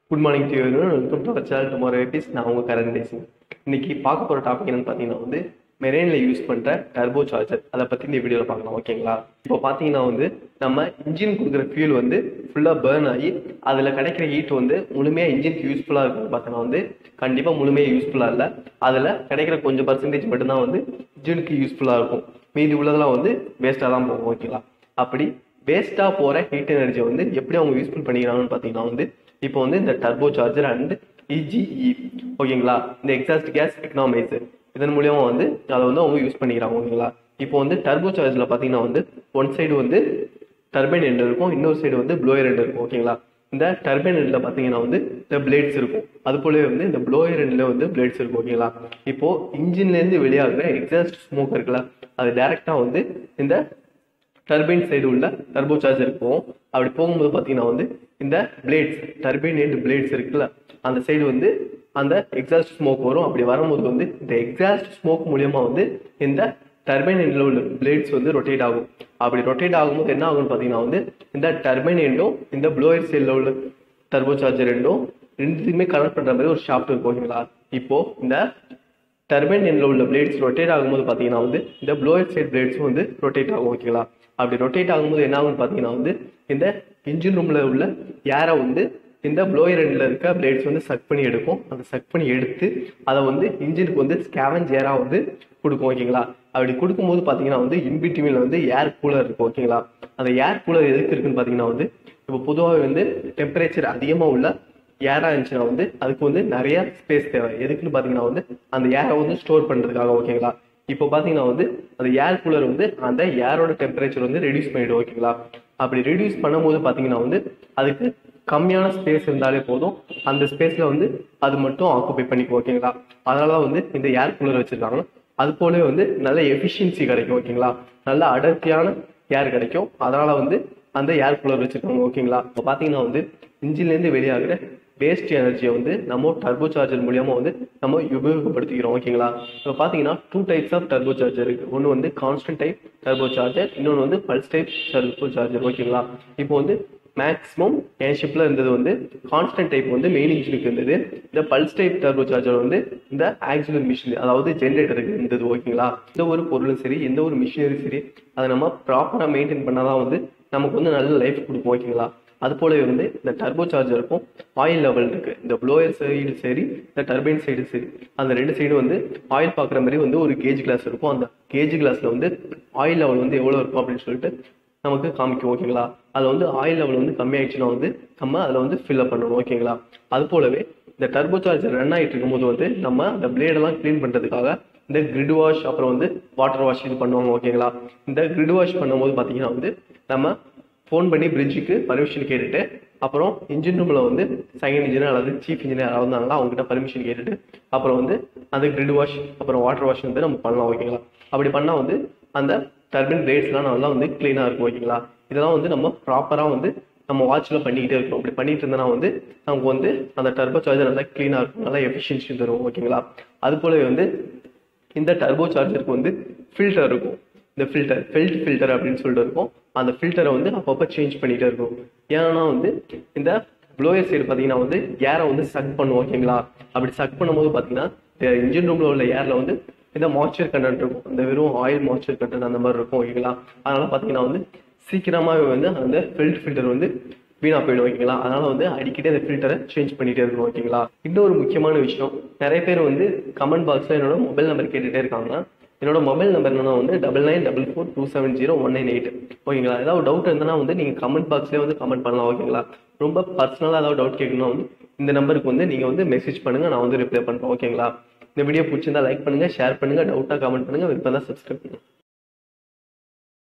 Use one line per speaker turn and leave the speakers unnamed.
good morning to you welcome to our channel tomorrow episode நான் உங்கள் கரண் பேசுங்க இன்னைக்கு பார்க்க போகிற டாபிக் என்னன்னு பார்த்தீங்கன்னா வந்து மெரெயினில் யூஸ் பண்ணுற டர்போ சார்ஜர் அதை பற்றி இந்த வீடியோவில் பார்க்கலாம் ஓகேங்களா இப்போ பார்த்தீங்கன்னா வந்து நம்ம இன்ஜின் கொடுக்குற ஃபியூல் வந்து ஃபுல்லாக பேர்ன் ஆகி அதில் கிடைக்கிற ஹீட் வந்து முழுமையாக இன்ஜினுக்கு யூஸ்ஃபுல்லாக இருக்குன்னு பார்த்தோன்னா வந்து கண்டிப்பாக முழுமையாக யூஸ்ஃபுல்லாக இல்லை அதில் கிடைக்கிற கொஞ்சம் பர்சன்டேஜ் மட்டும்தான் வந்து இன்ஜினுக்கு யூஸ்ஃபுல்லாக இருக்கும் மீதி உள்ளதெல்லாம் வந்து வேஸ்ட்டாக தான் போகும் ஓகேங்களா அப்படி வேஸ்ட்டாக போகிற ஹீட் எனர்ஜியை வந்து எப்படி அவங்க யூஸ்ஃபுல் பண்ணிக்கிறாங்கன்னு பார்த்தீங்கன்னா வந்து இப்போ வந்து இந்த டர்போ சார்ஜர் அண்ட் இஜிஇ ஓகேங்களா இந்த எக்ஸாஸ்ட் கேஸ் எக்கனாமைசர் இதன் மூலியமா வந்து அதை வந்து அவங்க யூஸ் பண்ணிக்கிறாங்க ஓகேங்களா இப்போ வந்து டர்போ சார்ஜில் பார்த்தீங்கன்னா வந்து ஒன் சைடு வந்து டர்பைன் எண்ட் இருக்கும் இன்னொரு சைடு வந்து ப்ளோயர் எண்ட் இருக்கும் ஓகேங்களா இந்த டர்பைன் எண்டில் பார்த்தீங்கன்னா வந்து இந்த பிளேட்ஸ் இருக்கும் அது போலவே வந்து இந்த ப்ளோயர் எண்டில் வந்து பிளேட்ஸ் இருக்கும் ஓகேங்களா இப்போ இன்ஜின்லேருந்து வெளியாகிற எக்ஸாஸ்ட் ஸ்மோக் இருக்குல்ல அது டைரெக்டாக வந்து இந்த டர்பைன் சைடு உள்ள டர்போ சார்ஜர் போகும் அப்படி போகும்போது பார்த்தீங்கன்னா வந்து இந்த பிளேட்ஸ் டர்பைன் எண்ட் பிளேட்ஸ் இருக்குல்ல அந்த சைடு வந்து அந்த எக்ஸாஸ்ட் ஸ்மோக் வரும் அப்படி வரும்போது வந்து இந்த எக்ஸாஸ்ட் ஸ்மோக் மூலியமா வந்து இந்த டர்பைன் எண்டில் உள்ள பிளேட்ஸ் வந்து ரொட்டேட் ஆகும் அப்படி ரொட்டேட் ஆகும்போது என்ன ஆகும்னு பார்த்தீங்கன்னா வந்து இந்த டர்பைன் எண்டும் இந்த ப்ளோயர் சைடில் உள்ள டர்போ சார்ஜர் ரெண்டும் ரெண்டுத்துக்குமே கனெக்ட் பண்ணுற மாதிரி ஒரு ஷாஃப்ட் இருக்கும் ஓகேங்களா இப்போ இந்த டர்பைன் எண்ணில் உள்ள பிளேட்ஸ் ரொட்டேட் ஆகும்போது பார்த்தீங்கன்னா வந்து இந்த ப்ளோயர் சைட் பிளேட்ஸும் வந்து ரொட்டேட் ஆகும் ஓகேங்களா அப்படி ரொட்டேட் ஆகும்போது என்ன ஆகும்னு பார்த்தீங்கன்னா வந்து இந்த இன்ஜின் ரூமில் உள்ள ஏரை வந்து இந்த ப்ளோயர் எண்டில் இருக்க பிளேட்ஸ் வந்து சக் பண்ணி எடுக்கும் அந்த சக் பண்ணி எடுத்து அதை வந்து இன்ஜினுக்கு வந்து ஸ்கேவஞ்ச் ஏராக வந்து கொடுக்கும் ஓகேங்களா அப்படி கொடுக்கும்போது பார்த்தீங்கன்னா வந்து இன்பிட்வீனில் வந்து ஏர் கூலர் இருக்கும் ஓகேங்களா அந்த ஏர் கூலர் எதுக்கு இருக்குன்னு பார்த்தீங்கன்னா வந்து இப்போ பொதுவாக வந்து டெம்பரேச்சர் அதிகமாக உள்ள ஏரா இருந்துச்சுன்னா வந்து அதுக்கு வந்து நிறைய ஸ்பேஸ் தேவை எதுக்குன்னு பார்த்தீங்கன்னா வந்து அந்த ஏரை வந்து ஸ்டோர் பண்ணுறதுக்காக ஓகேங்களா இப்போ பார்த்தீங்கன்னா வந்து அந்த ஏர் கூலர் வந்து அந்த ஏரோட டெம்பரேச்சர் வந்து ரெடியூஸ் பண்ணிடும் ஓகேங்களா அப்படி ரெடியூஸ் பண்ணும்போது பார்த்தீங்கன்னா வந்து அதுக்கு கம்மியான ஸ்பேஸ் இருந்தாலே போதும் அந்த ஸ்பேஸில் வந்து அது மட்டும் ஆக்குபை பண்ணிக்கும் ஓகேங்களா அதனால தான் வந்து இந்த ஏர் கூலர் வச்சுருக்காங்க அது போலவே வந்து நல்ல எஃபிஷியன்சி கிடைக்கும் ஓகேங்களா நல்ல அடர்த்தியான ஏர் கிடைக்கும் அதனால வந்து அந்த ஏர் கூலர் வச்சிருக்காங்க ஓகேங்களா இப்போ பார்த்தீங்கன்னா வந்து இன்ஜின்லேருந்து வெளியாகிற வேஸ்ட் எனர்ஜியை வந்து நம்ம டர்போ சார்ஜர் மூலியமா வந்து நம்ம உபயோகப்படுத்திக்கிறோம் ஓகேங்களா இப்போ பார்த்தீங்கன்னா two types of turbo charger இருக்கு ஒன்று வந்து கான்ஸ்டன்ட் டைப் டர்போ சார்ஜர் இன்னொன்று வந்து பல்ஸ் டைப் டர்போ சார்ஜர் ஓகேங்களா இப்போ வந்து மேக்ஸிமம் என் ஷிப்ல இருந்தது வந்து கான்ஸ்டன்ட் டைப் வந்து மெயின் இன்ஜினுக்கு இருந்தது இந்த பல்ஸ் டைப் டர்போ சார்ஜர் வந்து இந்த ஆக்சிலர் மிஷின் அதாவது ஜென்ரேட்டருக்கு இருந்தது ஓகேங்களா எந்த ஒரு பொருளும் சரி எந்த ஒரு மிஷினரி சரி அதை நம்ம ப்ராப்பராக மெயின்டைன் பண்ணாதான் வந்து நமக்கு வந்து நல்ல லைஃப் கொடுக்கும் ஓகேங்களா அது போலவே வந்து இந்த டர்போ சார்ஜருக்கும் ஆயில் லெவல் இருக்கு இந்த ப்ளோயர் சைடு சரி இந்த டர்பைன் சைடு சரி அந்த ரெண்டு சைடு வந்து ஆயில் பார்க்குற மாதிரி வந்து ஒரு கேஜ் கிளாஸ் இருக்கும் அந்த கேஜ் கிளாஸ்ல வந்து ஆயில் லெவல் வந்து எவ்வளோ இருக்கும் அப்படின்னு சொல்லிட்டு நமக்கு காமிக்கும் ஓகேங்களா அதில் வந்து ஆயில் லெவல் வந்து கம்மியாயிடுச்சுன்னா வந்து நம்ம அதில் வந்து ஃபில்அப் பண்ணணும் ஓகேங்களா அது போலவே இந்த டர்போ சார்ஜர் ரன் ஆகிட்டு இருக்கும்போது வந்து நம்ம அந்த பிளேடெல்லாம் க்ளீன் பண்ணுறதுக்காக இந்த கிரிட் வாஷ் அப்புறம் வந்து வாட்டர் வாஷ் இது பண்ணுவாங்க ஓகேங்களா இந்த கிரிட் வாஷ் பண்ணும்போது பார்த்தீங்கன்னா வந்து நம்ம ஃபோன் பண்ணி பிரிட்ஜுக்கு பர்மிஷன் கேட்டுட்டு அப்புறம் இன்ஜின் ரூமில் வந்து செகண்ட் இன்ஜினியர் அல்லது சீஃப் இன்ஜினியர் யாராவது இருந்தாங்களா அவங்ககிட்ட பர்மிஷன் கேட்டுட்டு அப்புறம் வந்து அந்த கிரிட் வாஷ் அப்புறம் வாட்டர் வாஷ் வந்து நம்ம பண்ணலாம் ஓகேங்களா அப்படி பண்ணால் வந்து அந்த டர்பின் பிளேட்ஸ்லாம் நல்லா வந்து க்ளீனாக இருக்கும் ஓகேங்களா இதெல்லாம் வந்து நம்ம ப்ராப்பராக வந்து நம்ம வாட்சில் பண்ணிக்கிட்டே இருக்கணும் அப்படி பண்ணிட்டு இருந்தோம்னா வந்து நமக்கு வந்து அந்த டர்போ சார்ஜர் நல்லா க்ளீனாக இருக்கும் நல்லா எஃபிஷியன்சி தரும் ஓகேங்களா அது போலவே வந்து இந்த டர்போ சார்ஜருக்கு வந்து ஃபில்டர் இருக்கும் இந்த ஃபில்டர் ஃபெல்ட் ஃபில்டர் அப்படின்னு சொல்லிட்டு இருக்கும் அந்த ஃபில்டரை வந்து அப்பப்போ சேஞ்ச் பண்ணிகிட்டே இருக்கும் ஏன்னா வந்து இந்த ப்ளோயர் சைடு பார்த்தீங்கன்னா வந்து ஏரை வந்து சக் பண்ணும் ஓகேங்களா அப்படி சக் பண்ணும்போது பார்த்தீங்கன்னா இந்த இன்ஜின் ரூமில் உள்ள ஏரில் வந்து இந்த மாய்ச்சர் கண்டென்ட் இருக்கும் இந்த வெறும் ஆயில் மாய்ச்சர் கண்டென்ட் அந்த மாதிரி இருக்கும் ஓகேங்களா அதனால பார்த்தீங்கன்னா வந்து சீக்கிரமாகவே வந்து அந்த ஃபெல்ட் ஃபில்டர் வந்து வீணா போயிடும் ஓகேங்களா அதனால வந்து அடிக்கடி அந்த ஃபில்டரை சேஞ்ச் பண்ணிட்டே இருக்கணும் ஓகேங்களா இன்னொரு முக்கியமான விஷயம் நிறைய பேர் வந்து கமெண்ட் பாக்ஸில் என்னோட மொபைல் நம்பர் கேட்டுகிட்டே இருக்காங்க என்னோட மொபைல் நம்பர் என்னன்னா வந்து double nine double four two seven zero one nine eight ஓகேங்களா ஏதாவது டவுட் இருந்தனா வந்து நீங்கள் கமெண்ட் பாக்ஸ்லேயே வந்து கமெண்ட் பண்ணலாம் ஓகேங்களா ரொம்ப பர்சனலாக ஏதாவது டவுட் கேட்கணும் வந்து இந்த நம்பருக்கு வந்து நீங்கள் வந்து மெசேஜ் பண்ணுங்கள் நான் வந்து ரிப்ளை பண்ணுறேன் ஓகேங்களா இந்த வீடியோ பிடிச்சிருந்தா லைக் பண்ணுங்கள் ஷேர் பண்ணுங்கள் டவுட்டாக கமெண்ட் பண்ணுங்கள் விருப்பம் தான் சப்ஸ்கிரைப் பண்ணுங்கள்